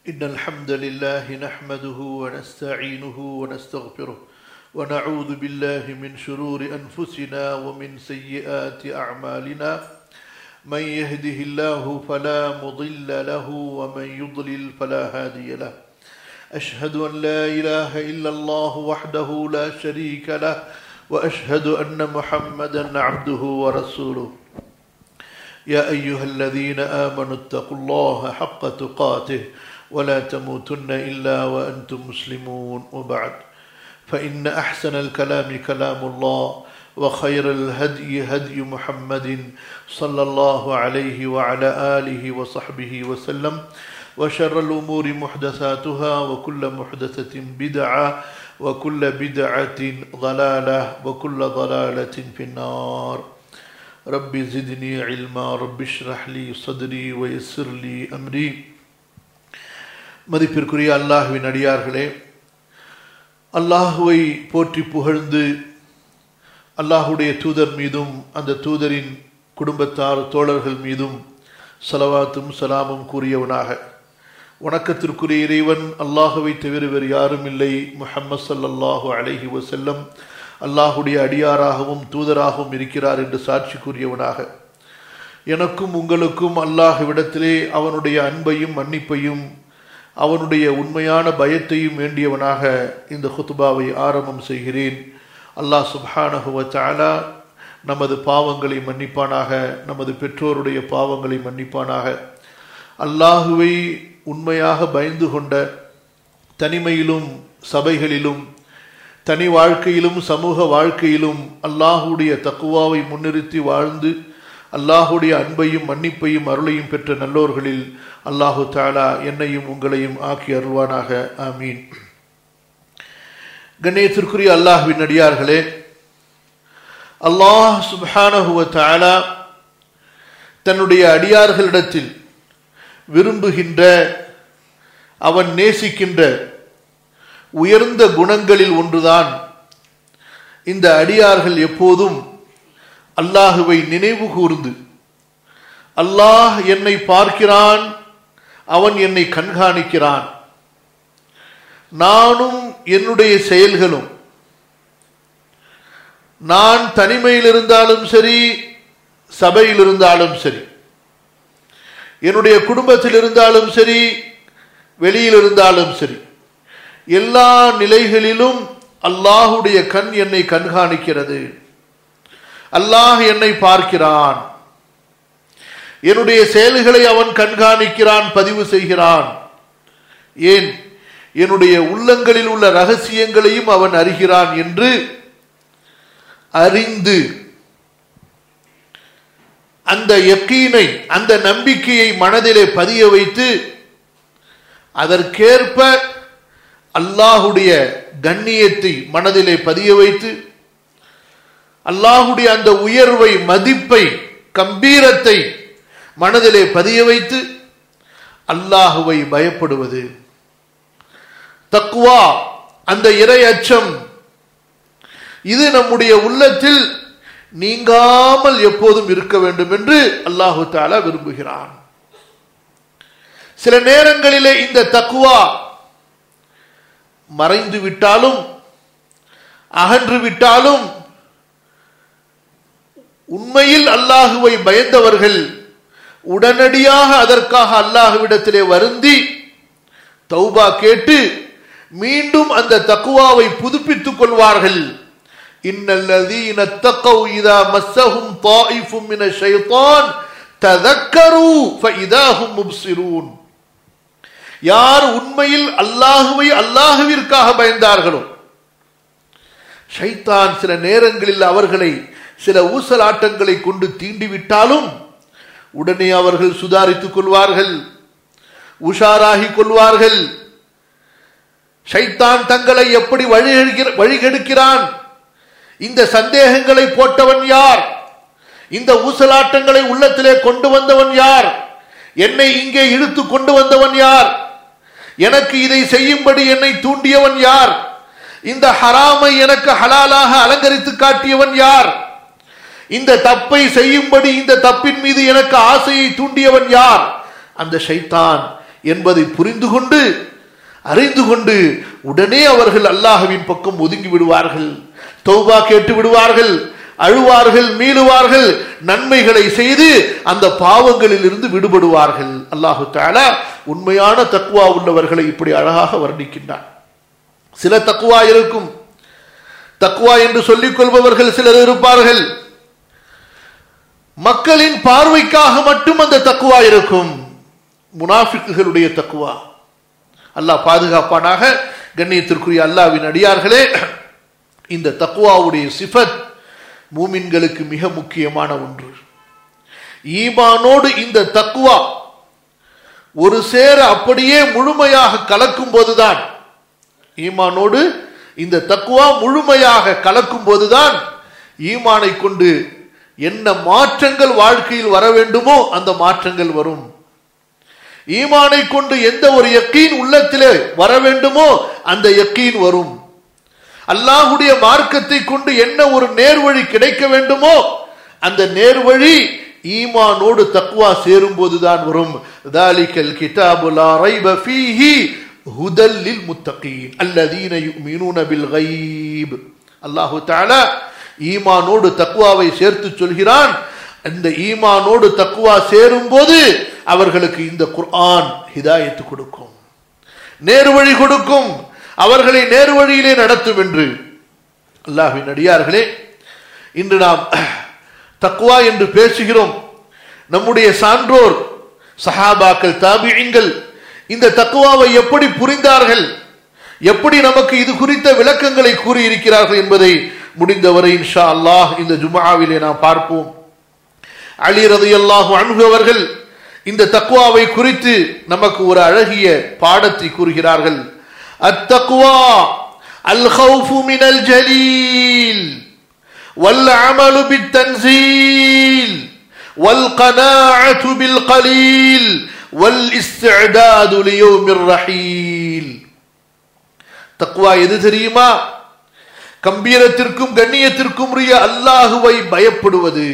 إن الحمد لله نحمده ونستعينه ونستغفره ونعوذ بالله من شرور أنفسنا ومن سيئات أعمالنا من يهده الله فلا مضل له ومن يضلل فلا هادي له أشهد أن لا إله إلا الله وحده لا شريك له وأشهد أن محمدا عبده ورسوله يا أيها الذين آمنوا اتقوا الله حق تقاته ولا تموتن إلا وأنتم مسلمون وبعد فإن أحسن الكلام كلام الله وخير الهدي هدي محمد صلى الله عليه وعلى آله وصحبه وسلم وشر الأمور محدثاتها وكل محدثة بدعة وكل بدعة ضلالة وكل ضلالة في النار رب زدني علما رب اشرح لي صدري ويسر لي أمري மதிப்பிற்குரிய அல்லாஹுவின் அடியார்களே அல்லாஹுவை போற்றி புகழ்ந்து அல்லாஹுடைய தூதர் மீதும் அந்த தூதரின் குடும்பத்தார் தோழர்கள் மீதும் சலவாத்தும் சலாமும் கூறியவனாக வணக்கத்திற்குரிய இறைவன் அல்லாஹுவை தவிர வேறு யாரும் இல்லை முஹம்மது சல்லல்லாஹு அலைஹி வசல்லம் அல்லாஹுடைய அடியாராகவும் தூதராகவும் இருக்கிறார் என்று சாட்சி கூறியவனாக எனக்கும் உங்களுக்கும் அல்லாஹுவிடத்திலே அவனுடைய அன்பையும் மன்னிப்பையும் அவனுடைய உண்மையான பயத்தையும் வேண்டியவனாக இந்த ஹுத்துபாவை ஆரம்பம் செய்கிறேன் அல்லாஹ் சுப்ஹானஹுவ தாலா நமது பாவங்களை மன்னிப்பானாக நமது பெற்றோருடைய பாவங்களை மன்னிப்பானாக அல்லாஹுவை உண்மையாக பயந்து கொண்ட தனிமையிலும் சபைகளிலும் தனி வாழ்க்கையிலும் சமூக வாழ்க்கையிலும் அல்லாஹுடைய தக்குவாவை முன்னிறுத்தி வாழ்ந்து அல்லாஹுடைய அன்பையும் மன்னிப்பையும் அருளையும் பெற்ற நல்லோர்களில் அல்லாஹு தாலா என்னையும் உங்களையும் ஆக்கி அருள்வானாக ஆமீன் கணேத்திற்குரிய அல்லாஹுவின் அடியார்களே அல்லாஹ் சுபானஹுவ தாலா தன்னுடைய அடியார்களிடத்தில் விரும்புகின்ற அவன் நேசிக்கின்ற உயர்ந்த குணங்களில் ஒன்றுதான் இந்த அடியார்கள் எப்போதும் அல்லாஹுவை நினைவு கூர்ந்து அல்லாஹ் என்னை பார்க்கிறான் அவன் என்னை கண்காணிக்கிறான் நானும் என்னுடைய செயல்களும் நான் தனிமையில் இருந்தாலும் சரி சபையில் இருந்தாலும் சரி என்னுடைய குடும்பத்தில் இருந்தாலும் சரி வெளியில் இருந்தாலும் சரி எல்லா நிலைகளிலும் அல்லாஹுடைய கண் என்னை கண்காணிக்கிறது அல்லாஹ் என்னை பார்க்கிறான் என்னுடைய செயல்களை அவன் கண்காணிக்கிறான் பதிவு செய்கிறான் ஏன் என்னுடைய உள்ளங்களில் உள்ள ரகசியங்களையும் அவன் அறிகிறான் என்று அறிந்து அந்த யக்கீனை அந்த நம்பிக்கையை மனதிலே பதிய வைத்து அதற்கேற்ப அல்லாஹுடைய கண்ணியத்தை மனதிலே பதிய வைத்து அல்லாஹுடைய அந்த உயர்வை மதிப்பை கம்பீரத்தை மனதிலே பதிய வைத்து அல்லாஹுவை பயப்படுவது தக்குவா அந்த இறை அச்சம் இது நம்முடைய உள்ளத்தில் நீங்காமல் எப்போதும் இருக்க வேண்டும் என்று அல்லாஹு தாலா விரும்புகிறான் சில நேரங்களிலே இந்த தக்குவா மறைந்து விட்டாலும் அகன்று விட்டாலும் உண்மையில் அல்லாஹுவை பயந்தவர்கள் உடனடியாக அதற்காக அல்லாஹுவிடத்திலே வருந்தி தௌபா கேட்டு மீண்டும் அந்த தக்குவாவை புதுப்பித்துக் கொள்வார்கள் இன்னல்லதீன தக்கவு இதா மஸ்ஸஹும் தாயிஃபும் மின ஷைத்தான் ததக்கரு ஃபஇதாஹும் முப்சிரூன் யார் உண்மையில் அல்லாஹுவை அல்லாஹுவிற்காக பயந்தார்களோ ஷைத்தான் சில நேரங்களில் அவர்களை சில ஊசலாட்டங்களை கொண்டு தீண்டிவிட்டாலும் உடனே அவர்கள் சுதாரித்துக் கொள்வார்கள் உஷாராகி கொள்வார்கள் ஷைத்தான் தங்களை எப்படி வழிகெடுக்கிறான் இந்த சந்தேகங்களை போட்டவன் யார் இந்த ஊசலாட்டங்களை உள்ளத்திலே கொண்டு வந்தவன் யார் என்னை இங்கே இழுத்து கொண்டு வந்தவன் யார் எனக்கு இதை செய்யும்படி என்னை தூண்டியவன் யார் இந்த ஹராமை எனக்கு ஹலாலாக அலங்கரித்து காட்டியவன் யார் இந்த தப்பை செய்யும்படி இந்த தப்பின் மீது எனக்கு ஆசையை தூண்டியவன் யார் அந்த ஷைத்தான் என்பதை புரிந்து கொண்டு அறிந்து கொண்டு உடனே அவர்கள் அல்லாஹுவின் பக்கம் ஒதுங்கி விடுவார்கள் தௌபா கேட்டு விடுவார்கள் அழுவார்கள் மீளுவார்கள் நன்மைகளை செய்து அந்த பாவங்களில் இருந்து விடுபடுவார்கள் அல்லாஹு தாலா உண்மையான தக்குவா உள்ளவர்களை இப்படி அழகாக வர்ணிக்கின்றான் சில தக்குவா இருக்கும் தக்குவா என்று சொல்லிக் கொள்பவர்கள் சிலர் இருப்பார்கள் மக்களின் பார்வைக்காக மட்டும் அந்த தக்குவா இருக்கும் முனாஃபிக்குகளுடைய தக்குவா அல்லாஹ் பாதுகாப்பானாக கண்ணியத்திற்குரிய அல்லாவின் அடியார்களே இந்த தக்குவாவுடைய சிஃபத் மூமின்களுக்கு மிக முக்கியமான ஒன்று ஈமானோடு இந்த தக்குவா ஒரு சேர அப்படியே முழுமையாக கலக்கும் போதுதான் ஈமானோடு இந்த தக்குவா முழுமையாக கலக்கும் போதுதான் ஈமானை கொண்டு என்ன மாற்றங்கள் வாழ்க்கையில் வர வேண்டுமோ அந்த மாற்றங்கள் வரும் ஈமானை கொண்டு எந்த ஒரு யக்கீன் உள்ளத்திலே வர வேண்டுமோ அந்த யக்கீன் வரும் அல்லாஹுடைய மார்க்கத்தை கொண்டு என்ன ஒரு நேர்வழி கிடைக்க வேண்டுமோ அந்த நேர்வழி ஈமானோடு தக்குவா சேரும் போதுதான் வரும் தாலிகல் கிதாபு லா ரைப ஃபீஹி ஹுதல் லில் முத்தகீன் அல்லதீன யுமினூன பில் கைப் அல்லாஹு தஆலா ஈமானோடு தக்குவாவை சேர்த்து சொல்கிறான் அந்த ஈமானோடு தக்குவா சேரும் போது அவர்களுக்கு இந்த குர்ஆன் ஹிதாயத்து கொடுக்கும் நேர்வழி கொடுக்கும் அவர்களை நேர்வழியிலே நடத்தும் என்று அல்லாஹின் அடியார்களே இன்று நாம் தக்குவா என்று பேசுகிறோம் நம்முடைய சான்றோர் சஹாபாக்கள் தாபியங்கள் இந்த தக்குவாவை எப்படி புரிந்தார்கள் எப்படி நமக்கு இது குறித்த விளக்கங்களை கூறியிருக்கிறார்கள் என்பதை முடிந்தவரை இன்ஷா அல்லாஹ் இந்த ஜுமாவிலே நாம் பார்ப்போம் அலி ரதையல்லாஹு அன்பு அவர்கள் இந்த தக்குவாவை குறித்து நமக்கு ஒரு அழகிய பாடத்தை கூறுகிறார்கள் அத்தக்குவா அல் ஹவுஃபு மினல் ஜலீல் والعمل بالتنزيل والقناعة بالقليل والاستعداد ليوم الرحيل தக்குவா எது தெரியுமா கம்பீரத்திற்கும் கண்ணியத்திற்கும் உரிய அல்லாஹுவை பயப்படுவது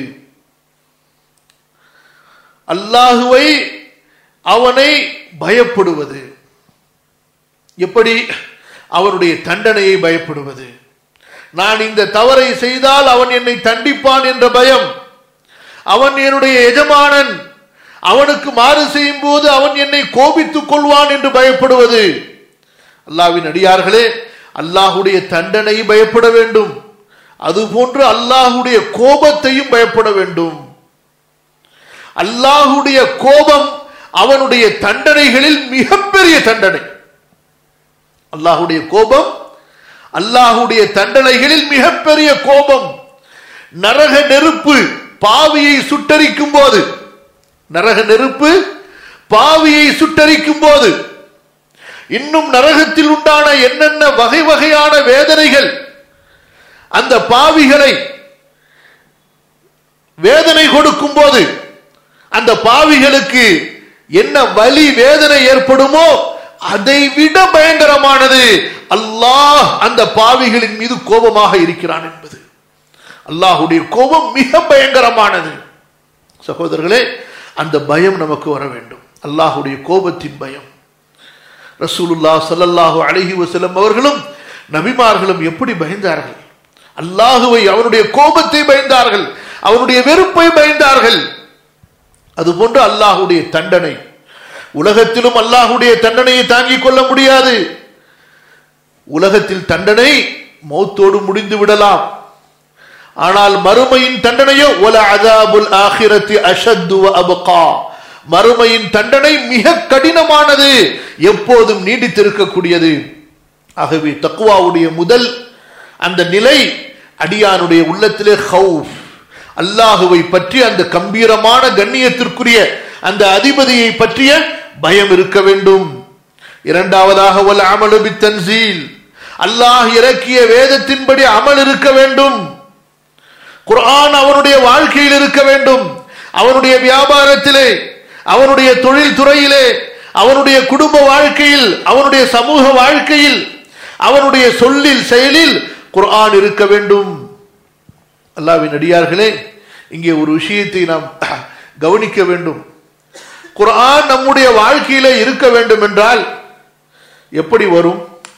அல்லாஹுவை அவனை பயப்படுவது எப்படி அவனுடைய தண்டனையை பயப்படுவது நான் இந்த தவறை செய்தால் அவன் என்னை தண்டிப்பான் என்ற பயம் அவன் என்னுடைய எஜமானன் அவனுக்கு மாறு செய்யும் போது அவன் என்னை கோபித்துக் கொள்வான் என்று பயப்படுவது அல்லாவின் அடியார்களே அல்லாஹுடைய தண்டனை பயப்பட வேண்டும் அதுபோன்று அல்லாஹுடைய கோபத்தையும் பயப்பட வேண்டும் அல்லாஹுடைய கோபம் அவனுடைய தண்டனைகளில் மிகப்பெரிய தண்டனை அல்லாஹுடைய கோபம் அல்லாஹுடைய தண்டனைகளில் மிகப்பெரிய கோபம் நரக நெருப்பு பாவியை சுட்டரிக்கும் போது நரக நெருப்பு பாவியை சுட்டரிக்கும் போது இன்னும் நரகத்தில் உண்டான என்னென்ன வகை வகையான வேதனைகள் அந்த பாவிகளை வேதனை கொடுக்கும் போது அந்த பாவிகளுக்கு என்ன வலி வேதனை ஏற்படுமோ அதை விட பயங்கரமானது அல்லாஹ் அந்த பாவிகளின் மீது கோபமாக இருக்கிறான் என்பது அல்லாஹுடைய கோபம் மிக பயங்கரமானது சகோதரர்களே அந்த பயம் நமக்கு வர வேண்டும் அல்லாஹுடைய கோபத்தின் பயம் ரசூலுல்லா சல்லல்லாஹு அழகி வசலம் அவர்களும் நபிமார்களும் எப்படி பயந்தார்கள் அல்லாஹுவை அவனுடைய கோபத்தை பயந்தார்கள் அவனுடைய வெறுப்பை பயந்தார்கள் அதுபோன்று அல்லாஹுடைய தண்டனை உலகத்திலும் அல்லாஹுடைய தண்டனையை தாங்கிக் கொள்ள முடியாது உலகத்தில் தண்டனை மௌத்தோடு முடிந்து விடலாம் ஆனால் மறுமையின் தண்டனையோ ஒல அதாபுல் ஆகிரத்தி அஷத்து அபகா மறுமையின் தண்டனை மிக கடினமானது எப்போதும் நீடித்திருக்கக்கூடியது ஆகவே தக்குவாவுடைய முதல் அந்த நிலை அடியானுடைய உள்ளத்திலே ஹவுஃப் அல்லாஹுவை பற்றி அந்த கம்பீரமான கண்ணியத்திற்குரிய அந்த அதிபதியை பற்றிய பயம் இருக்க வேண்டும் இரண்டாவதாக ஒல் அமலு தன்சீல் அல்லாஹ் இறக்கிய வேதத்தின்படி அமல் இருக்க வேண்டும் குர்ஆன் அவனுடைய வாழ்க்கையில் இருக்க வேண்டும் அவனுடைய வியாபாரத்திலே அவனுடைய தொழில் துறையிலே அவனுடைய குடும்ப வாழ்க்கையில் அவனுடைய சமூக வாழ்க்கையில் அவனுடைய சொல்லில் செயலில் குர்ஆன் இருக்க வேண்டும் அல்லாவின் அடியார்களே இங்கே ஒரு விஷயத்தை நாம் கவனிக்க வேண்டும் குர்ஆன் நம்முடைய வாழ்க்கையில இருக்க வேண்டும் என்றால் எப்படி வரும்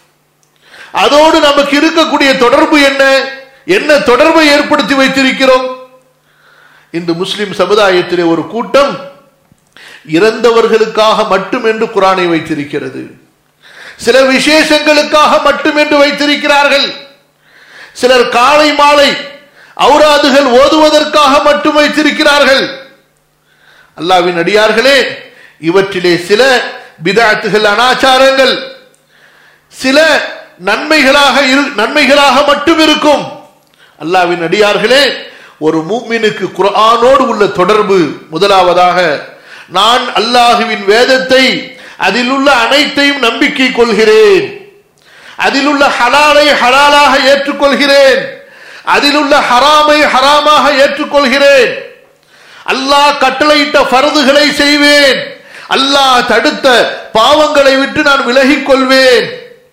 அதோடு நமக்கு இருக்கக்கூடிய தொடர்பு என்ன என்ன தொடர்பை ஏற்படுத்தி வைத்திருக்கிறோம் இந்த முஸ்லிம் சமுதாயத்திலே ஒரு கூட்டம் இறந்தவர்களுக்காக மட்டும் என்று குரானை வைத்திருக்கிறது சில விசேஷங்களுக்காக மட்டும் என்று வைத்திருக்கிறார்கள் சிலர் காலை மாலை ஔராதுகள் ஓதுவதற்காக மட்டும் வைத்திருக்கிறார்கள் அல்லாவின் அடியார்களே இவற்றிலே சில பிதாத்துகள் அனாச்சாரங்கள் சில நன்மைகளாக இரு நன்மைகளாக மட்டும் இருக்கும் அல்லாவின் அடியார்களே ஒரு மூமினுக்கு குர்ஆனோடு உள்ள தொடர்பு முதலாவதாக நான் அல்லாஹுவின் வேதத்தை அதில் உள்ள அனைத்தையும் நம்பிக்கை கொள்கிறேன் அதில் உள்ள ஹலாலை ஹலாலாக ஏற்றுக்கொள்கிறேன் அதில் உள்ள ஹராமை ஹராமாக ஏற்றுக்கொள்கிறேன் அல்லாஹ் கட்டளையிட்ட ஃபர்துகளை செய்வேன் அல்லாஹ் தடுத்த பாவங்களை விட்டு நான் விலகிக் கொள்வேன்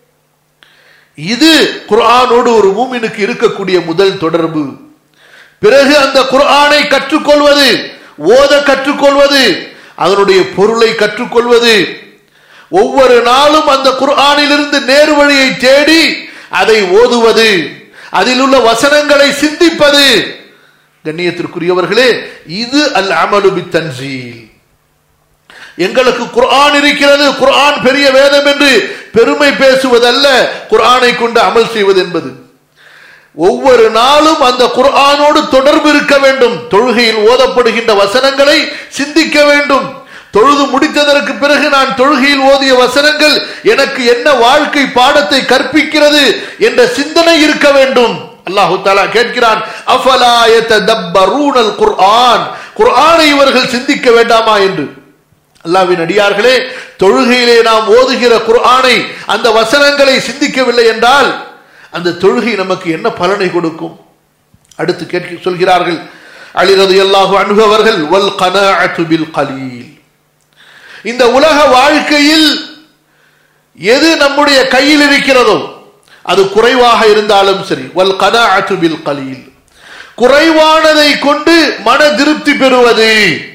இது குர்ஆனோடு ஒரு மூமினுக்கு இருக்கக்கூடிய முதல் தொடர்பு பிறகு அந்த குர்ஆனை கற்றுக்கொள்வது ஓத கற்றுக்கொள்வது அதனுடைய பொருளை கற்றுக்கொள்வது ஒவ்வொரு நாளும் அந்த குர்ஆனிலிருந்து நேர் வழியை தேடி அதை ஓதுவது அதில் உள்ள வசனங்களை சிந்திப்பது கண்ணியத்திற்குரியவர்களே இது அல் அமலு தன்சீல் எங்களுக்கு குர்ஆன் இருக்கிறது குர்ஆன் பெரிய வேதம் என்று பெருமை பேசுவதல்ல குர்ஆனை கொண்டு அமல் செய்வது என்பது ஒவ்வொரு நாளும் அந்த குர்ஆனோடு தொடர்பு இருக்க வேண்டும் தொழுகையில் ஓதப்படுகின்ற வசனங்களை சிந்திக்க வேண்டும் தொழுது முடித்ததற்கு பிறகு நான் தொழுகையில் ஓதிய வசனங்கள் எனக்கு என்ன வாழ்க்கை பாடத்தை கற்பிக்கிறது என்ற சிந்தனை இருக்க வேண்டும் அல்லாஹு தாலா கேட்கிறான் அஃபலா யததப்பரூனல் குர்ஆன் குர்ஆனை இவர்கள் சிந்திக்க வேண்டாமா என்று அல்லாவின் அடியார்களே தொழுகையிலே நாம் ஓதுகிற குர்ஆனை அந்த வசனங்களை சிந்திக்கவில்லை என்றால் அந்த தொழுகை நமக்கு என்ன பலனை கொடுக்கும் அடுத்து கேட்க சொல்கிறார்கள் அலிரது அல்லாஹு அணுகவர்கள் வல் கனாஅத்து பில் கலீல் இந்த உலக வாழ்க்கையில் எது நம்முடைய கையில் இருக்கிறதோ அது குறைவாக இருந்தாலும் சரி வல் கனாஅத்து பில் கலீல் குறைவானதை கொண்டு மன திருப்தி பெறுவது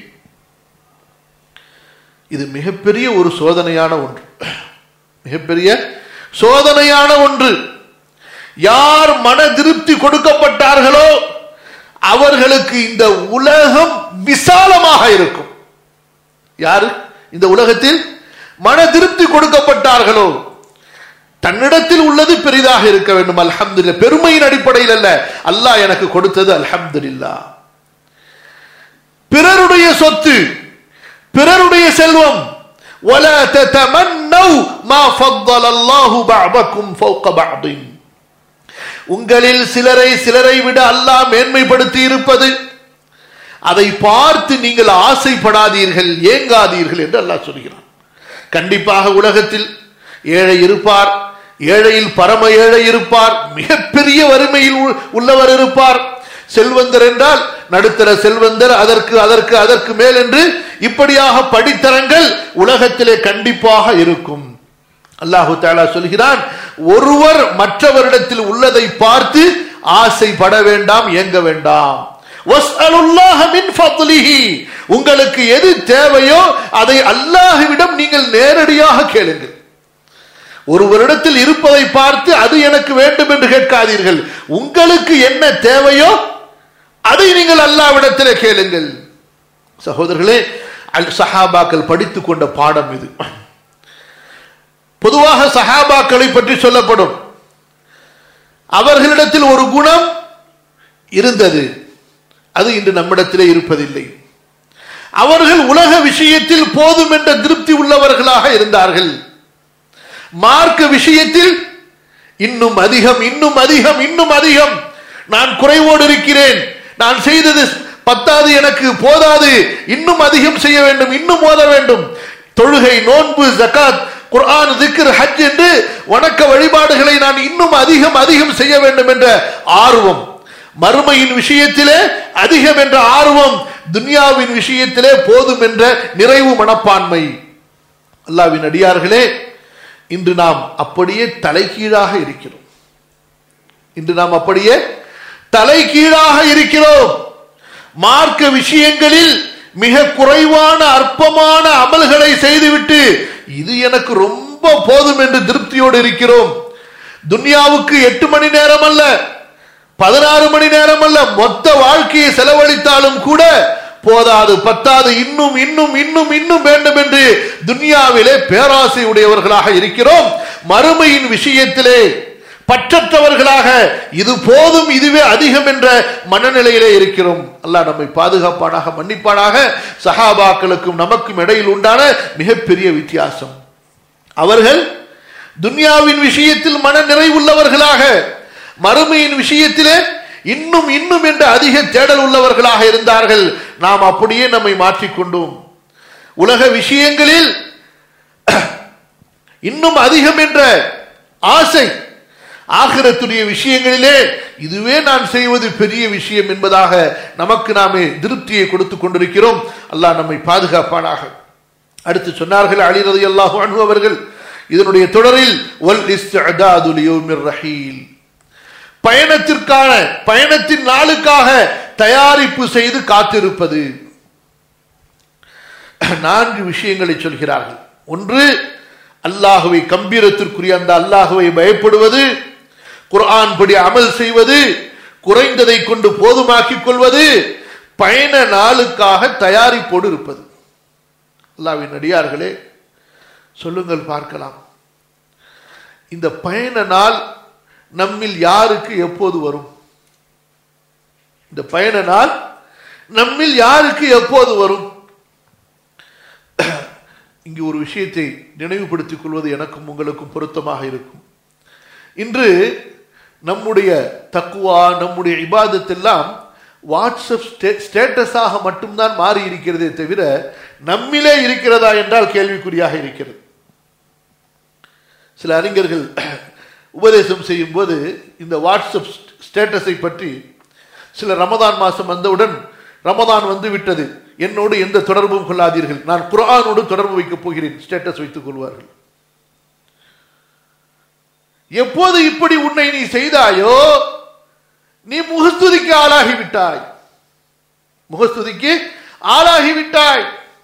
இது மிகப்பெரிய ஒரு சோதனையான ஒன்று மிகப்பெரிய சோதனையான ஒன்று யார் மன திருப்தி கொடுக்கப்பட்டார்களோ அவர்களுக்கு இந்த உலகம் விசாலமாக இருக்கும் யாரு இந்த உலகத்தில் மன திருப்தி கொடுக்கப்பட்டார்களோ தன்னிடத்தில் உள்ளது பெரிதாக இருக்க வேண்டும் அல்ஹம்துல்ல பெருமையின் அடிப்படையில் அல்ல அல்லாஹ் எனக்கு கொடுத்தது அல்ஹம்துல்லா பிறருடைய சொத்து பிறருடைய செல்வம் ولا تتمنوا ما فضل الله بعضكم فوق بعض உங்களில் சிலரை சிலரை விட அல்லாஹ் மேன்மைப்படுத்தி இருப்பது அதை பார்த்து நீங்கள் ஆசைப்படாதீர்கள் ஏங்காதீர்கள் என்று அல்லாஹ் சொல்கிறான் கண்டிப்பாக உலகத்தில் ஏழை இருப்பார் ஏழையில் பரம ஏழை இருப்பார் மிகப்பெரிய வறுமையில் உள்ளவர் இருப்பார் செல்வந்தர் என்றால் நடுத்தர செல்வந்தர் அதற்கு அதற்கு அதற்கு மேல் என்று இப்படியாக படித்தரங்கள் உலகத்திலே கண்டிப்பாக இருக்கும் அல்லாஹு தாலா சொல்கிறான் ஒருவர் மற்றவரிடத்தில் உள்ளதை பார்த்து ஆசைப்பட வேண்டாம் ஏங்க வேண்டாம் உங்களுக்கு எது தேவையோ அதை அல்லாஹுவிடம் நீங்கள் நேரடியாக கேளுங்கள் ஒருவரிடத்தில் இருப்பதை பார்த்து அது எனக்கு வேண்டும் என்று கேட்காதீர்கள் உங்களுக்கு என்ன தேவையோ அதை நீங்கள் அல்லாவிடத்தில் கேளுங்கள் சகோதரர்களே அல் சஹாபாக்கள் படித்துக் கொண்ட பாடம் இது பொதுவாக சஹாபாக்களை பற்றி சொல்லப்படும் அவர்களிடத்தில் ஒரு குணம் இருந்தது அது இன்று நம்மிடத்திலே இருப்பதில்லை அவர்கள் உலக விஷயத்தில் போதும் என்ற திருப்தி உள்ளவர்களாக இருந்தார்கள் மார்க்க விஷயத்தில் இன்னும் அதிகம் இன்னும் அதிகம் இன்னும் அதிகம் நான் குறைவோடு இருக்கிறேன் நான் செய்தது பத்தாது எனக்கு போதாது இன்னும் அதிகம் செய்ய வேண்டும் இன்னும் ஓத வேண்டும் தொழுகை நோன்பு ஜக்காத் குர்ஆன் திக்ர் ஹஜ் என்று வணக்க வழிபாடுகளை நான் இன்னும் அதிகம் அதிகம் செய்ய வேண்டும் என்ற ஆர்வம் மறுமையின் விஷயத்திலே அதிகம் என்ற ஆர்வம் துன்யாவின் விஷயத்திலே போதும் என்ற நிறைவு மனப்பான்மை அல்லாவின் அடியார்களே இன்று நாம் அப்படியே தலைகீழாக இருக்கிறோம் இன்று நாம் அப்படியே தலைகீழாக இருக்கிறோம் மார்க்க விஷயங்களில் மிக குறைவான அற்பமான அமல்களை செய்துவிட்டு இது எனக்கு ரொம்ப போதும் என்று திருப்தியோடு இருக்கிறோம் துன்யாவுக்கு எட்டு மணி நேரம் அல்ல பதினாறு மணி நேரம் அல்ல மொத்த வாழ்க்கையை செலவழித்தாலும் கூட போதாது பத்தாது இன்னும் இன்னும் இன்னும் இன்னும் வேண்டும் என்று துன்யாவிலே பேராசை உடையவர்களாக இருக்கிறோம் மறுமையின் விஷயத்திலே பற்றற்றவர்களாக இது போதும் இதுவே அதிகம் என்ற மனநிலையிலே இருக்கிறோம் அல்லாஹ் நம்மை பாதுகாப்பானாக மன்னிப்பானாக சஹாபாக்களுக்கும் நமக்கும் இடையில் உண்டான மிகப்பெரிய வித்தியாசம் அவர்கள் துன்யாவின் விஷயத்தில் மன நிறைவுள்ளவர்களாக மறுமையின் விஷயத்திலே இன்னும் இன்னும் என்ற அதிக தேடல் உள்ளவர்களாக இருந்தார்கள் நாம் அப்படியே நம்மை மாற்றிக்கொண்டோம் உலக விஷயங்களில் இன்னும் அதிகம் என்ற ஆசை ஆகிரத்துடைய விஷயங்களிலே இதுவே நான் செய்வது பெரிய விஷயம் என்பதாக நமக்கு நாமே திருப்தியை கொடுத்துக் கொண்டிருக்கிறோம் அல்லாஹ் நம்மை பாதுகாப்பானாக அடுத்து சொன்னார்கள் அலிரதி அல்லாஹு அனு அவர்கள் இதனுடைய தொடரில் ஒல் இஸ்தஅதாது லியௌமிர் ரஹீல் பயணத்திற்கான பயணத்தின் நாளுக்காக தயாரிப்பு செய்து காத்திருப்பது நான்கு விஷயங்களை சொல்கிறார்கள் ஒன்று அல்லாஹுவை கம்பீரத்திற்குரிய அந்த அல்லாஹுவை பயப்படுவது குர்ஆன் படி அமல் செய்வது குறைந்ததை கொண்டு போதுமாக்கிக் கொள்வது பயண நாளுக்காக தயாரிப்போடு இருப்பது அல்லாவின் அடியார்களே சொல்லுங்கள் பார்க்கலாம் இந்த பயண நாள் நம்மில் யாருக்கு எப்போது வரும் இந்த பயண நாள் நம்மில் யாருக்கு எப்போது வரும் இங்கு ஒரு விஷயத்தை நினைவுபடுத்திக் கொள்வது எனக்கும் உங்களுக்கும் பொருத்தமாக இருக்கும் இன்று நம்முடைய தக்குவா நம்முடைய இபாதத்தெல்லாம் வாட்ஸ்அப் ஸ்டேட்டஸாக மட்டும்தான் மாறி இருக்கிறதே தவிர நம்மிலே இருக்கிறதா என்றால் கேள்விக்குறியாக இருக்கிறது சில அறிஞர்கள் உபதேசம் செய்யும் போது இந்த வாட்ஸ்அப் ஸ்டேட்டஸை பற்றி சில ரமதான் மாசம் வந்தவுடன் ரமதான் வந்து விட்டது என்னோடு எந்த தொடர்பும் கொள்ளாதீர்கள் நான் குரானோடு தொடர்பு வைக்கப் போகிறேன் ஸ்டேட்டஸ் வைத்துக் கொள்வார்கள் எப்போது இப்படி உன்னை நீ செய்தாயோ நீ முகஸ்துதிக்கு ஆளாகிவிட்டாய் முகஸ்துதிக்கு ஆளாகிவிட்டாய்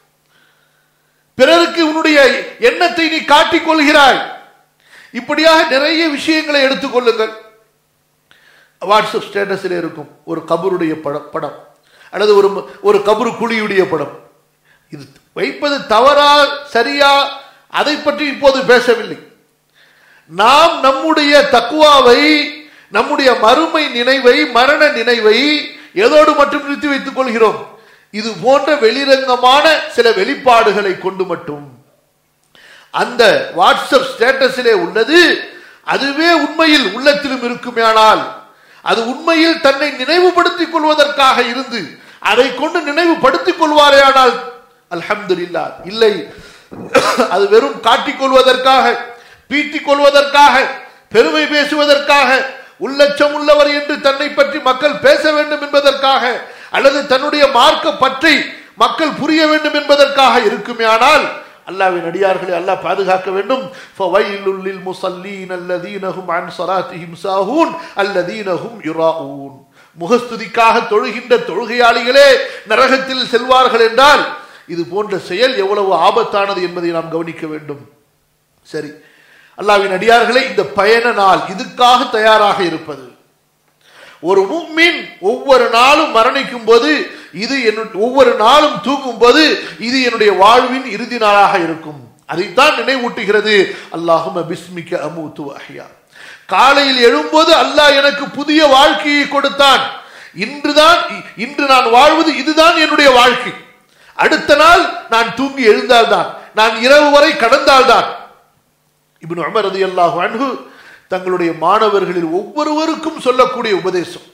பிறருக்கு உன்னுடைய எண்ணத்தை நீ காட்டிக் கொள்கிறாய் இப்படியாக நிறைய விஷயங்களை எடுத்துக்கொள்ளுங்கள் வாட்ஸ்அப் ஸ்டேட்டஸில் இருக்கும் ஒரு கபருடைய படம் படம் அல்லது ஒரு ஒரு கபரு குழியுடைய படம் இது வைப்பது தவறா சரியா அதை பற்றி இப்போது பேசவில்லை நாம் நம்முடைய தக்குவாவை நம்முடைய மறுமை நினைவை மரண நினைவை எதோடு மட்டும் நிறுத்தி வைத்துக் கொள்கிறோம் இது போன்ற வெளிரங்கமான சில வெளிப்பாடுகளை கொண்டு மட்டும் அந்த வாட்ஸ்அப் ஸ்டேட்டஸிலே உள்ளது அதுவே உண்மையில் உள்ளத்திலும் இருக்குமேயானால் அது உண்மையில் தன்னை நினைவுபடுத்திக் கொள்வதற்காக இருந்து அதை கொண்டு நினைவுபடுத்திக் கொள்வாரேயானால் அல்ஹம்துலில்லா இல்லை அது வெறும் காட்டிக் கொள்வதற்காக பீட்டிக் கொள்வதற்காக பெருமை பேசுவதற்காக உள்ளச்சம் உள்ளவர் என்று தன்னை பற்றி மக்கள் பேச வேண்டும் என்பதற்காக அல்லது தன்னுடைய மார்க்க பற்றி மக்கள் புரிய வேண்டும் என்பதற்காக இருக்குமே ஆனால் அல்லாவின் அடியார்களை அல்லாஹ் பாதுகாக்க வேண்டும் ஃபவைலுல் முஸல்லீன் அல்லதீனஹும் அன் ஸலாத்திஹிம் சாஹூன் அல்லதீனஹும் யுராஊன் முகஸ்துதிக்காக தொழுகின்ற தொழுகையாளிகளே நரகத்தில் செல்வார்கள் என்றால் இது போன்ற செயல் எவ்வளவு ஆபத்தானது என்பதை நாம் கவனிக்க வேண்டும் சரி அல்லாவின் அடியார்களே இந்த பயண நாள் இதுக்காக தயாராக இருப்பது ஒரு முக்மின் ஒவ்வொரு நாளும் மரணிக்கும் போது இது ஒவ்வொரு நாளும் தூங்கும் போது இது என்னுடைய வாழ்வின் இறுதி நாளாக இருக்கும் அதைத்தான் நினைவூட்டுகிறது அல்லாஹும் பிஸ்மிக்க அமூத்து அஹ்யா காலையில் எழும்போது அல்லாஹ் எனக்கு புதிய வாழ்க்கையை கொடுத்தான் இன்றுதான் இன்று நான் வாழ்வது இதுதான் என்னுடைய வாழ்க்கை அடுத்த நாள் நான் தூங்கி எழுந்தால்தான் நான் இரவு வரை கடந்தால்தான் இப்னு உமர் ரலியல்லாஹு அன்ஹு தங்களுடைய மாணவர்களில் ஒவ்வொருவருக்கும் சொல்லக்கூடிய உபதேசம்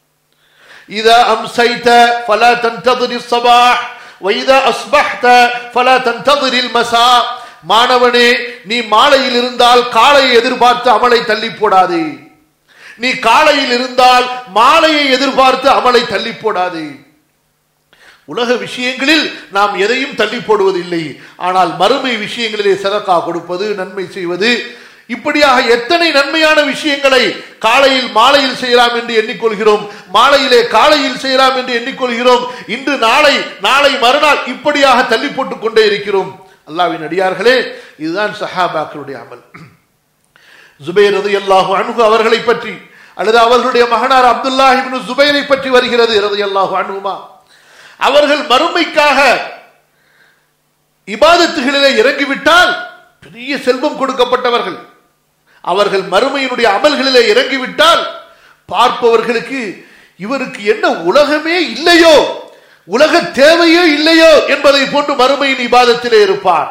இதா அம்சைத ஃபலா தன்ததிரி ஸபாஹ் வைதா அஸ்பஹ்த ஃபலா தன்ததிரில் மசா மாணவனே நீ மாலையில் இருந்தால் காலையை எதிர்பார்த்து அமலை தள்ளி போடாதே நீ காலையில் இருந்தால் மாலையை எதிர்பார்த்து அமலை தள்ளி போடாதே உலக விஷயங்களில் நாம் எதையும் தள்ளி போடுவதில்லை ஆனால் மறுமை விஷயங்களிலே சதக்கா கொடுப்பது நன்மை செய்வது இப்படியாக எத்தனை நன்மையான விஷயங்களை காலையில் மாலையில் செய்யலாம் என்று எண்ணிக்கொள்கிறோம் மாலையிலே காலையில் செய்யலாம் என்று எண்ணிக்கொள்கிறோம் இன்று நாளை நாளை மறுநாள் இப்படியாக தள்ளி போட்டுக் கொண்டே இருக்கிறோம் அல்லாவின் அடியார்களே இதுதான் சஹாபாக்களுடைய அமல் ஜுபைர் ரதியல்லாஹு அன்ஹு அவர்களை பற்றி அல்லது அவர்களுடைய மகனார் அப்துல்லா இப்னு ஜுபைரை பற்றி வருகிறது ரதியல்லாஹு அன்ஹுமா அவர்கள் மறுமைக்காக இபாதத்துகளிலே இறங்கிவிட்டால் பெரிய செல்வம் கொடுக்கப்பட்டவர்கள் அவர்கள் மறுமையினுடைய அமல்களிலே இறங்கிவிட்டால் பார்ப்பவர்களுக்கு இவருக்கு என்ன உலகமே இல்லையோ உலக தேவையோ இல்லையோ என்பதை போன்று மறுமையின் இபாதத்திலே இருப்பார்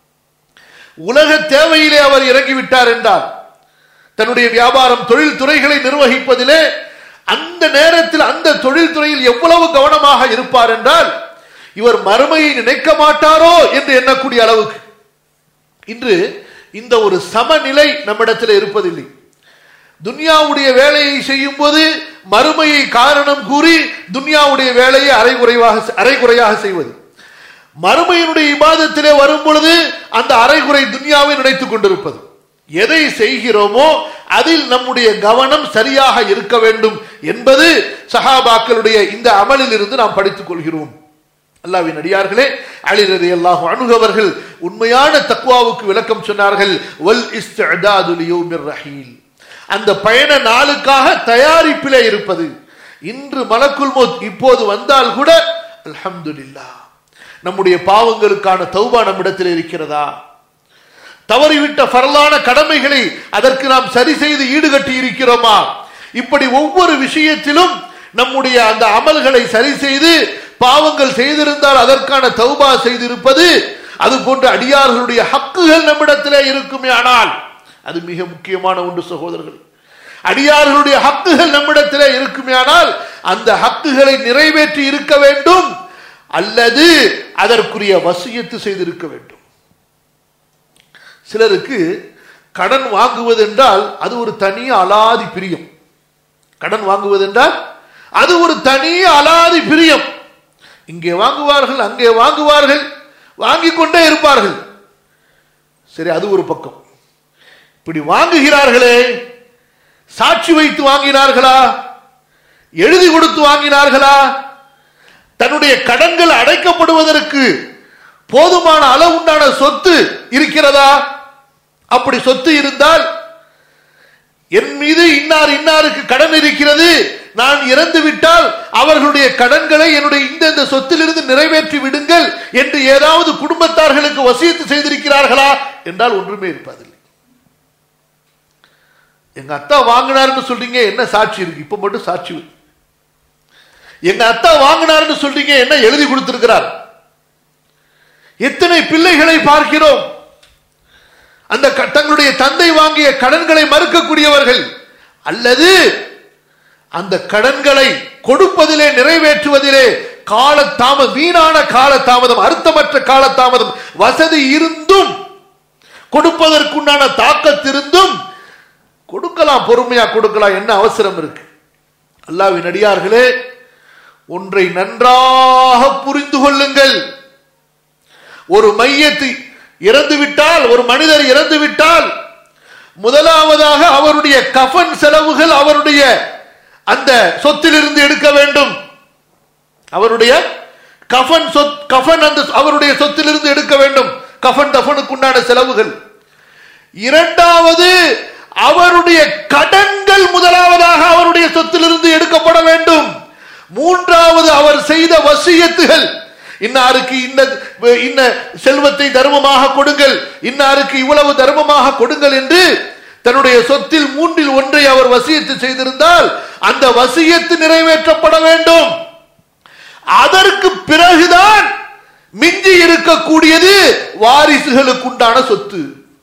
உலக தேவையிலே அவர் இறங்கிவிட்டார் என்றார் தன்னுடைய வியாபாரம் தொழில் துறைகளை நிர்வகிப்பதிலே அந்த நேரத்தில் அந்த தொழில் துறையில் எவ்வளவு கவனமாக இருப்பார் என்றால் இவர் மறுமையை நினைக்க மாட்டாரோ என்று எண்ணக்கூடிய அளவுக்கு இன்று இந்த ஒரு சமநிலை நம்மிடத்தில் இருப்பதில்லை துன்யாவுடைய வேலையை செய்யும் போது மறுமையை காரணம் கூறி துன்யாவுடைய வேலையை அரைகுறைவாக அரைகுறையாக செய்வது மறுமையினுடைய இபாதத்திலே வரும் பொழுது அந்த அரைகுறை துன்யாவை நினைத்துக் கொண்டிருப்பது எதை செய்கிறோமோ அதில் நம்முடைய கவனம் சரியாக இருக்க வேண்டும் என்பது சஹாபாக்களுடைய இந்த அமலில் இருந்து நாம் படித்துக் கொள்கிறோம் அல்லாவின் அடியார்களே அழிரதி அல்லாஹ் அணுகவர்கள் உண்மையான தக்குவாவுக்கு விளக்கம் சொன்னார்கள் வல் இஸ்தாதுலியோமிர் ரஹீல் அந்த பயண நாளுக்காக தயாரிப்பிலே இருப்பது இன்று மலக்குல் மோத் இப்போது வந்தால் கூட அல்ஹம்துலில்லா நம்முடைய பாவங்களுக்கான தௌபா நம்மிடத்தில் இருக்கிறதா தவறிவிட்ட பரலான கடமைகளை அதற்கு நாம் சரி செய்து ஈடுகட்டி இருக்கிறோமா இப்படி ஒவ்வொரு விஷயத்திலும் நம்முடைய அந்த அமல்களை சரி செய்து பாவங்கள் செய்திருந்தால் அதற்கான தௌபா செய்திருப்பது அது போன்ற அடியார்களுடைய ஹக்குகள் நம்மிடத்திலே இருக்குமே ஆனால் அது மிக முக்கியமான ஒன்று சகோதரர்கள் அடியார்களுடைய ஹக்குகள் நம்மிடத்திலே இருக்குமே ஆனால் அந்த ஹக்குகளை நிறைவேற்றி இருக்க வேண்டும் அல்லது அதற்குரிய வசியத்து செய்திருக்க வேண்டும் சிலருக்கு கடன் வாங்குவது என்றால் அது ஒரு தனி அலாதி பிரியம் கடன் வாங்குவது என்றால் அது ஒரு தனி அலாதி பிரியம் இங்கே வாங்குவார்கள் அங்கே வாங்குவார்கள் வாங்கிக் கொண்டே இருப்பார்கள் சரி அது ஒரு பக்கம் இப்படி வாங்குகிறார்களே சாட்சி வைத்து வாங்கினார்களா எழுதி கொடுத்து வாங்கினார்களா தன்னுடைய கடன்கள் அடைக்கப்படுவதற்கு போதுமான அளவுண்டான சொத்து இருக்கிறதா அப்படி சொத்து இருந்தால் என் மீது இன்னார் இன்னாருக்கு கடன் இருக்கிறது நான் இறந்து விட்டால் அவர்களுடைய கடன்களை என்னுடைய இந்த இந்த சொத்திலிருந்து நிறைவேற்றி விடுங்கள் என்று ஏதாவது குடும்பத்தார்களுக்கு வசியத்து செய்திருக்கிறார்களா என்றால் ஒன்றுமே இருப்பதில்லை எங்க அத்தா வாங்கினார்னு சொல்றீங்க என்ன சாட்சி இருக்கு இப்ப மட்டும் சாட்சி எங்க அத்தா வாங்கினார்னு சொல்றீங்க என்ன எழுதி கொடுத்திருக்கிறார் எத்தனை பிள்ளைகளை பார்க்கிறோம் அந்த தங்களுடைய தந்தை வாங்கிய கடன்களை மறுக்கக்கூடியவர்கள் அல்லது அந்த கடன்களை கொடுப்பதிலே நிறைவேற்றுவதிலே காலத்தாம வீணான காலதாமதம் அர்த்தமற்ற காலதாமதம் வசதி இருந்தும் கொடுப்பதற்குண்டான தாக்கத்திருந்தும் கொடுக்கலாம் பொறுமையா கொடுக்கலாம் என்ன அவசரம் இருக்கு அல்லாவின் அடியார்களே ஒன்றை நன்றாக புரிந்து கொள்ளுங்கள் ஒரு மையத்தை இறந்து விட்டால் ஒரு மனிதர் இறந்து விட்டால் முதலாவதாக அவருடைய கஃன் செலவுகள் அவருடைய அந்த சொத்திலிருந்து எடுக்க வேண்டும் அவருடைய கஃன் சொத் கஃன் அந்த அவருடைய சொத்திலிருந்து எடுக்க வேண்டும் கஃன் தஃபனுக்கு உண்டான செலவுகள் இரண்டாவது அவருடைய கடன்கள் முதலாவதாக அவருடைய சொத்திலிருந்து எடுக்கப்பட வேண்டும் மூன்றாவது அவர் செய்த வசியத்துகள் இன்னாருக்கு இன்ன இன்ன செல்வத்தை தர்மமாக கொடுங்கள் இன்னாருக்கு இவ்வளவு தர்மமாக கொடுங்கள் என்று தன்னுடைய சொத்தில் மூன்றில் ஒன்றை அவர் வசியத்து செய்திருந்தால் அந்த வசியத்து நிறைவேற்றப்பட வேண்டும் அதற்கு பிறகுதான் மிஞ்சி இருக்கக்கூடியது வாரிசுகளுக்கு உண்டான சொத்து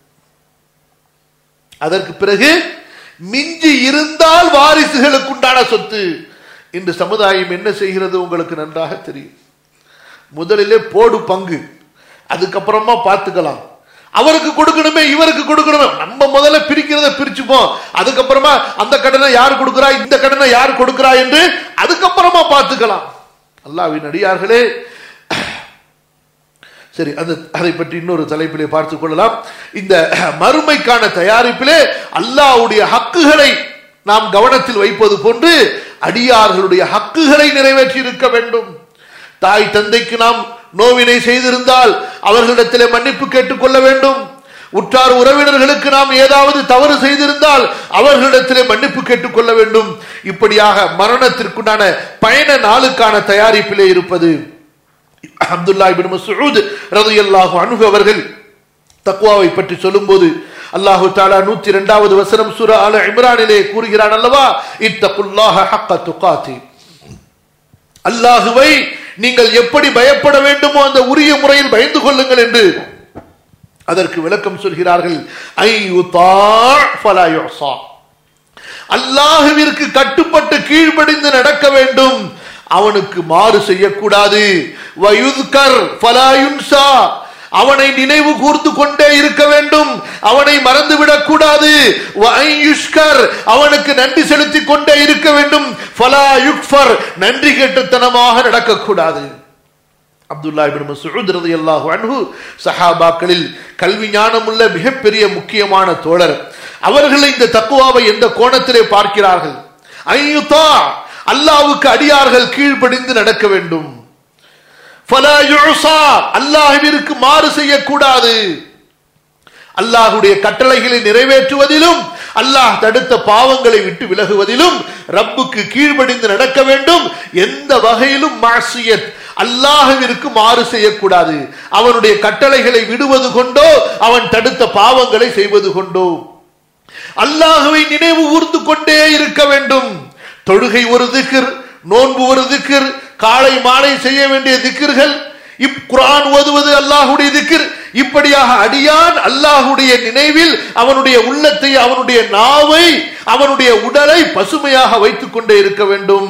அதற்கு பிறகு மிஞ்சி இருந்தால் வாரிசுகளுக்கு உண்டான சொத்து இன்று சமுதாயம் என்ன செய்கிறது உங்களுக்கு நன்றாக தெரியும் முதலிலே போடு பங்கு அதுக்கப்புறமா பார்த்துக்கலாம் அவருக்கு கொடுக்கணுமே இவருக்கு கொடுக்கணுமே நம்ம முதல்ல பிரிக்கிறத பிரிச்சுப்போம் அதுக்கப்புறமா அந்த கடனை யார் கொடுக்கிறா இந்த கடனை யார் கொடுக்கிறா என்று அதுக்கப்புறமா பார்த்துக்கலாம் அல்லாவின் அடியார்களே சரி அந்த அதை பற்றி இன்னொரு தலைப்பிலே பார்த்துக் கொள்ளலாம் இந்த மறுமைக்கான தயாரிப்பிலே அல்லாஹ்வுடைய ஹக்குகளை நாம் கவனத்தில் வைப்பது போன்று அடியார்களுடைய ஹக்குகளை நிறைவேற்றி இருக்க வேண்டும் தாய் தந்தைக்கு நாம் நோவினை செய்திருந்தால் அவர்களிடத்திலே மன்னிப்பு கேட்டுக்கொள்ள வேண்டும் உற்றார் உறவினர்களுக்கு நாம் ஏதாவது தவறு செய்திருந்தால் அவர்களிடத்திலே மன்னிப்பு கேட்டுக்கொள்ள வேண்டும் இப்படியாக மரணத்திற்குண்டான பயண நாளுக்கான தயாரிப்பிலே இருப்பது அப்துல்லா இபின் மசூத் ரலியல்லாஹு அன்ஹு அவர்கள் தக்வாவை பற்றி சொல்லும்போது அல்லாஹு தாலா நூத்தி இரண்டாவது வசனம் சூரா அல இம்ரானிலே கூறுகிறான் அல்லவா இத்தகுல்லாஹ ஹக்க துகாத்தி அல்லாஹுவை நீங்கள் எப்படி பயப்பட வேண்டுமோ அந்த உரிய முறையில் பயந்து கொள்ளுங்கள் என்று அதற்கு விளக்கம் சொல்கிறார்கள் ஐ ஃபலா யுஸா அல்லாஹுவிற்கு கட்டுப்பட்டு கீழ்ப்படிந்து நடக்க வேண்டும் அவனுக்கு மாறு செய்யக்கூடாது வயுத்கர் ஃபலாயுன்சா அவனை நினைவு கூர்ந்து கொண்டே இருக்க வேண்டும் அவனை மறந்துவிடக் கூடாது வயுஷ்கர் அவனுக்கு நன்றி செலுத்திக் கொண்டே இருக்க வேண்டும் ஃபலா யுக்ஃபர் நன்றி கெட்டுத்தனமாக நடக்கக்கூடாது அப்துல்லா இபின் மசூத் ரலியல்லாஹு அன்ஹு சஹாபாக்களில் கல்வி ஞானமுள்ள மிகப்பெரிய முக்கியமான தோழர் அவர்கள் இந்த தக்குவாவை எந்த கோணத்திலே பார்க்கிறார்கள் ஐயுதா அல்லாவுக்கு அடியார்கள் கீழ்ப்படிந்து நடக்க வேண்டும் ஃபலா யுஸா அல்லாஹ்விற்கு மாறு செய்யக்கூடாது அல்லாஹுடைய கட்டளைகளை நிறைவேற்றுவதிலும் அல்லாஹ் தடுத்த பாவங்களை விட்டு விலகுவதிலும் ரப்புக்கு கீழ்ப்படிந்து நடக்க வேண்டும் எந்த வகையிலும் மாசியத் அல்லாஹுவிற்கு மாறு செய்யக்கூடாது அவனுடைய கட்டளைகளை விடுவது கொண்டோ அவன் தடுத்த பாவங்களை செய்வது கொண்டோ அல்லாஹுவை நினைவு ஊர்ந்து கொண்டே இருக்க வேண்டும் தொழுகை ஒரு திக்கிர் நோன்பு ஒரு திக்கிர் காலை மாலை செய்ய வேண்டிய திக்கிர்கள் இப் குரான் ஓதுவது அல்லாஹுடைய திக்கிர் இப்படியாக அடியான் அல்லாஹுடைய நினைவில் அவனுடைய உள்ளத்தை அவனுடைய நாவை அவனுடைய உடலை பசுமையாக வைத்துக் கொண்டே இருக்க வேண்டும்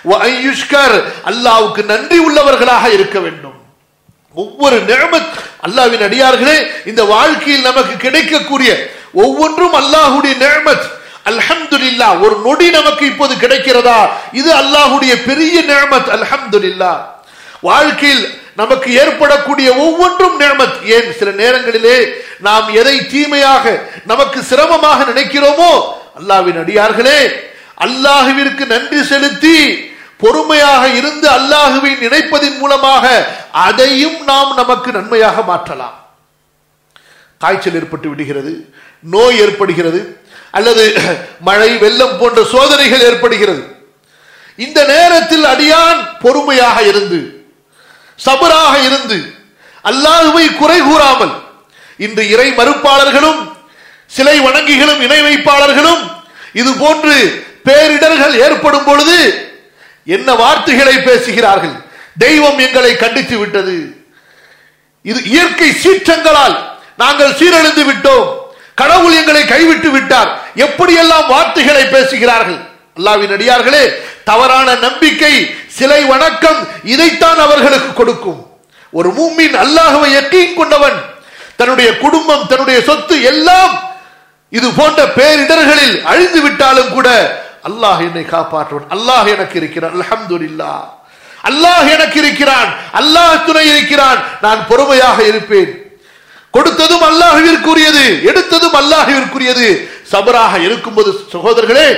அல்லாவுக்கு நன்றி உள்ளவர்களாக இருக்க வேண்டும் ஒவ்வொரு நிழமத் அல்லாவின் அடியார்களே இந்த வாழ்க்கையில் நமக்கு கிடைக்கக்கூடிய ஒவ்வொன்றும் அல்லாஹுடைய நிழமத் அல்ஹம்துலில்லா ஒரு நொடி நமக்கு இப்போது கிடைக்கிறதா இது அல்லாஹுடைய பெரிய நிழமத் அல்ஹம்துலில்லா வாழ்க்கையில் நமக்கு ஏற்படக்கூடிய ஒவ்வொன்றும் நியமத் ஏன் சில நேரங்களிலே நாம் எதை தீமையாக நமக்கு சிரமமாக நினைக்கிறோமோ அல்லாவின் அடியார்களே அல்லாஹுவிற்கு நன்றி செலுத்தி பொறுமையாக இருந்து அல்லாஹுவை நினைப்பதின் மூலமாக அதையும் நாம் நமக்கு நன்மையாக மாற்றலாம் காய்ச்சல் ஏற்பட்டு விடுகிறது நோய் ஏற்படுகிறது அல்லது மழை வெள்ளம் போன்ற சோதனைகள் ஏற்படுகிறது இந்த நேரத்தில் அடியான் பொறுமையாக இருந்து சபராக இருந்து அல்லாஹுவை குறை கூறாமல் இன்று இறை மறுப்பாளர்களும் சிலை வணங்கிகளும் இணை வைப்பாளர்களும் இது போன்று பேரிடர்கள் ஏற்படும் பொழுது என்ன வார்த்தைகளை பேசுகிறார்கள் தெய்வம் எங்களை கண்டித்து விட்டது இது இயற்கை சீற்றங்களால் நாங்கள் சீரழிந்து விட்டோம் கடவுள் எங்களை கைவிட்டு விட்டார் எப்படியெல்லாம் வார்த்தைகளை பேசுகிறார்கள் அல்லாவின் அடியார்களே தவறான நம்பிக்கை சிலை வணக்கம் இதைத்தான் அவர்களுக்கு கொடுக்கும் ஒரு மூமின் அல்லாஹுவை எட்டியும் கொண்டவன் தன்னுடைய குடும்பம் தன்னுடைய சொத்து எல்லாம் இது போன்ற பேரிடர்களில் அழிந்து விட்டாலும் கூட அல்லாஹ் என்னை காப்பாற்றுவன் அல்லாஹ் எனக்கு இருக்கிறான் அல்ஹம்துலில்லா அல்லாஹ் எனக்கு இருக்கிறான் அல்லாஹ் துணை இருக்கிறான் நான் பொறுமையாக இருப்பேன் கொடுத்ததும் அல்லாஹுவிற்குரியது எடுத்ததும் அல்லாஹுவிற்குரியது சபராக இருக்கும்போது சகோதரர்களே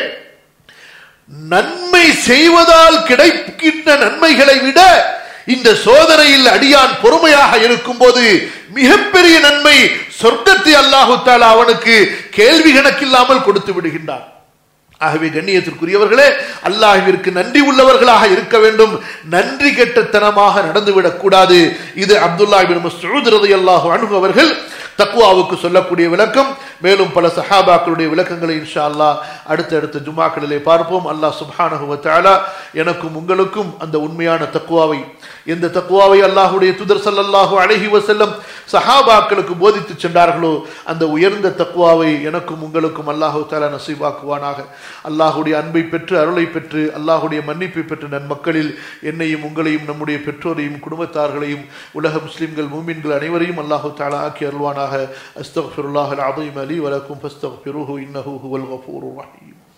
நன்மை செய்வதால் கிடைக்கின்ற நன்மைகளை விட இந்த சோதனையில் அடியான் பொறுமையாக இருக்கும் போது மிகப்பெரிய நன்மை சொர்க்கத்தை அல்லாஹு தாலா அவனுக்கு கேள்வி கணக்கில்லாமல் கொடுத்து விடுகின்றான் ஆகவே கண்ணியத்திற்குரியவர்களே அல்லாஹிற்கு நன்றி உள்ளவர்களாக இருக்க வேண்டும் நன்றி கெட்டத்தனமாக நடந்துவிடக் கூடாது இது அப்துல்லா பின் மசூத் ரலியல்லாஹு அன்ஹு அவர்கள் தக்குவாவுக்கு சொல்லக்கூடிய விளக்கம் மேலும் பல சஹாபாக்களுடைய விளக்கங்களை இன்ஷா அல்லாஹ் அடுத்தடுத்த ஜுமாக்களிலே பார்ப்போம் அல்லாஹ் சுப்ஹானஹு வ தஆலா எனக்கும் உங்களுக்கும் அந்த உண்மையான தக்குவாவை எந்த தக்குவாவை அல்லாஹுடைய துதர் ஸல்லல்லாஹு அலைஹி வஸல்லம் சஹாபாக்களுக்கு போதித்து சென்றார்களோ அந்த உயர்ந்த தக்குவாவை எனக்கும் உங்களுக்கும் அல்லாஹு தஆலா நசீபாக்குவானாக அல்லாஹுடைய அன்பை பெற்று அருளை பெற்று அல்லாஹுடைய மன்னிப்பை பெற்று நன்மக்களில் என்னையும் உங்களையும் நம்முடைய பெற்றோரையும் குடும்பத்தார்களையும் உலக முஸ்லிம்கள் மூமின்கள் அனைவரையும் அல்லாஹு தஆலா ஆக்கி அருள்வானாக அஸ்தக்ஃபிருல்லாஹல் அலீம் அலி வலக்கும் ஃபஸ்தக்ஃபிருஹு இன்னஹு ஹுவல் கஃபூருர் ரஹீம்